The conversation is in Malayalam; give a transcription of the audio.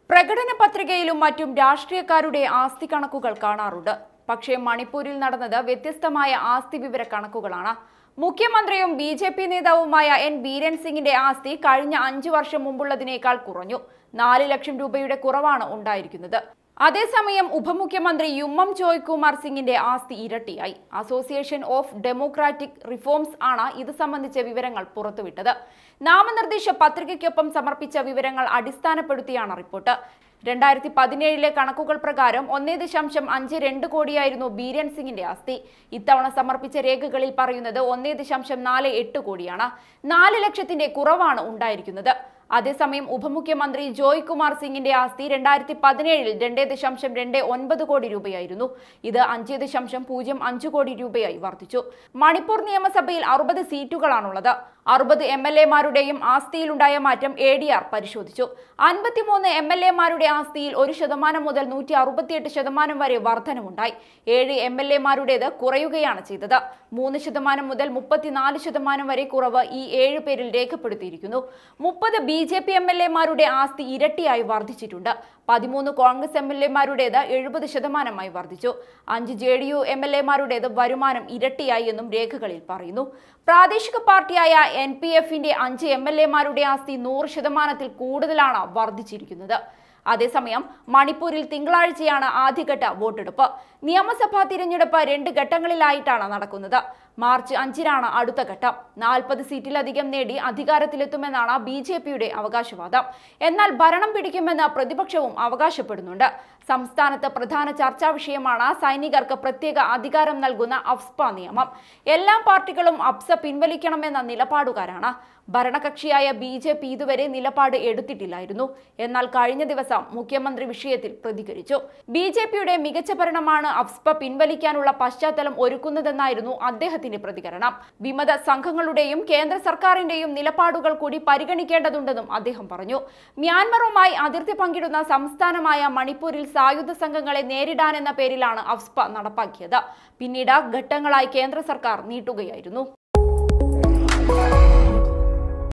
പ്രകടന പത്രികയിലും മറ്റും രാഷ്ട്രീയക്കാരുടെ ആസ്തി കണക്കുകൾ കാണാറുണ്ട് പക്ഷേ മണിപ്പൂരിൽ നടന്നത് വ്യത്യസ്തമായ ആസ്തി വിവര കണക്കുകളാണ് മുഖ്യമന്ത്രിയും ബി ജെ പി നേതാവുമായ എൻ ബീരൻ സിംഗിന്റെ ആസ്തി കഴിഞ്ഞ അഞ്ചു വർഷം മുമ്പുള്ളതിനേക്കാൾ കുറഞ്ഞു നാല് ലക്ഷം രൂപയുടെ കുറവാണ് ഉണ്ടായിരിക്കുന്നത് അതേസമയം ഉപമുഖ്യമന്ത്രി യുമ്മം ജോയ് കുമാർ സിംഗിന്റെ ആസ്തി ഇരട്ടിയായി അസോസിയേഷൻ ഓഫ് ഡെമോക്രാറ്റിക് റിഫോംസ് ആണ് ഇത് സംബന്ധിച്ച വിവരങ്ങൾ പുറത്തുവിട്ടത് നാമനിർദ്ദേശ പത്രികയ്ക്കൊപ്പം സമർപ്പിച്ച വിവരങ്ങൾ അടിസ്ഥാനപ്പെടുത്തിയാണ് റിപ്പോർട്ട് രണ്ടായിരത്തി പതിനേഴിലെ കണക്കുകൾ പ്രകാരം ഒന്നേ ദശാംശം അഞ്ച് രണ്ട് കോടിയായിരുന്നു ബീരൻ സിംഗിന്റെ ആസ്തി ഇത്തവണ സമർപ്പിച്ച രേഖകളിൽ പറയുന്നത് ഒന്നേ ദശാംശം നാല് എട്ട് കോടിയാണ് നാല് ലക്ഷത്തിന്റെ കുറവാണ് ഉണ്ടായിരിക്കുന്നത് അതേസമയം ഉപമുഖ്യമന്ത്രി ജോയ് കുമാർ സിംഗിന്റെ ആസ്തി രണ്ടായിരത്തി പതിനേഴിൽ രണ്ടേ ദശാംശം രണ്ട് ഒൻപത് കോടി രൂപയായിരുന്നു ഇത് അഞ്ച് ദശാംശം പൂജ്യം അഞ്ച് കോടി രൂപയായി വർദ്ധിച്ചു മണിപ്പൂർ നിയമസഭയിൽ അറുപത് സീറ്റുകളാണുള്ളത് അറുപത് എം എൽ എമാരുടെയും ആസ്തിയിലുണ്ടായ മാറ്റം എ ഡി ആർ പരിശോധിച്ചു അൻപത്തിമൂന്ന് എം എൽ എമാരുടെ ആസ്തിയിൽ ഒരു ശതമാനം മുതൽ നൂറ്റി അറുപത്തിയെട്ട് ശതമാനം വരെ വർധനമുണ്ടായി ഏഴ് എം എൽ എമാരുടേത് കുറയുകയാണ് ചെയ്തത് മൂന്ന് ശതമാനം മുതൽ മുപ്പത്തിനാല് ശതമാനം വരെ കുറവ് ഈ ഏഴ് പേരിൽ രേഖപ്പെടുത്തിയിരിക്കുന്നു മുപ്പത് B J P M L എമാരുടെ ആസ്തി ഇരട്ടിയായി വർദ്ധിച്ചിട്ടുണ്ട് പതിമൂന്ന് കോൺഗ്രസ് എം എൽ എമാരുടേത് എഴുപത് ശതമാനമായി വർദ്ധിച്ചു അഞ്ച് J D U M L എമാരുടേത് വരുമാനം ഇരട്ടിയായി എന്നും രേഖകളിൽ പറയുന്നു പ്രാദേശിക പാർട്ടിയായ എൻ പി എഫിന്റെ അഞ്ച് എം എൽ എമാരുടെ ആസ്തി നൂറ് ശതമാനത്തിൽ കൂടുതലാണ് വർദ്ധിച്ചിരിക്കുന്നത് അതേസമയം മണിപ്പൂരിൽ തിങ്കളാഴ്ചയാണ് ആദ്യഘട്ട വോട്ടെടുപ്പ് നിയമസഭാ തിരഞ്ഞെടുപ്പ് രണ്ട് ഘട്ടങ്ങളിലായിട്ടാണ് നടക്കുന്നത് മാർച്ച് അഞ്ചിനാണ് അടുത്ത ഘട്ടം നാൽപ്പത് സീറ്റിലധികം നേടി അധികാരത്തിലെത്തുമെന്നാണ് ബി ജെ പിയുടെ അവകാശവാദം എന്നാൽ ഭരണം പിടിക്കുമെന്ന് പ്രതിപക്ഷവും അവകാശപ്പെടുന്നുണ്ട് സംസ്ഥാനത്ത് പ്രധാന ചർച്ചാ വിഷയമാണ് സൈനികർക്ക് പ്രത്യേക അധികാരം നൽകുന്ന അഫ്സ്പ നിയമം എല്ലാ പാർട്ടികളും അഫ്സ പിൻവലിക്കണമെന്ന നിലപാടുകാരാണ് ഭരണകക്ഷിയായ ബി ജെ പി ഇതുവരെ നിലപാട് എടുത്തിട്ടില്ലായിരുന്നു എന്നാൽ കഴിഞ്ഞ ദിവസം മുഖ്യമന്ത്രി വിഷയത്തിൽ പ്രതികരിച്ചു ബി ജെ പിയുടെ മികച്ച ഭരണമാണ് അഫ്സ്പ പിൻവലിക്കാനുള്ള പശ്ചാത്തലം ഒരുക്കുന്നതെന്നായിരുന്നു അദ്ദേഹത്തിന്റെ പ്രതികരണം വിമത സംഘങ്ങളുടെയും കേന്ദ്ര സർക്കാരിന്റെയും നിലപാടുകൾ കൂടി പരിഗണിക്കേണ്ടതുണ്ടെന്നും അദ്ദേഹം പറഞ്ഞു മ്യാൻമറുമായി അതിർത്തി പങ്കിടുന്ന സംസ്ഥാനമായ മണിപ്പൂരിൽ സായുധ സംഘങ്ങളെ നേരിടാനെന്ന പേരിലാണ് അഫ്സ്പ നടപ്പാക്കിയത് പിന്നീട് ഘട്ടങ്ങളായി കേന്ദ്ര സർക്കാർ നീട്ടുകയായിരുന്നു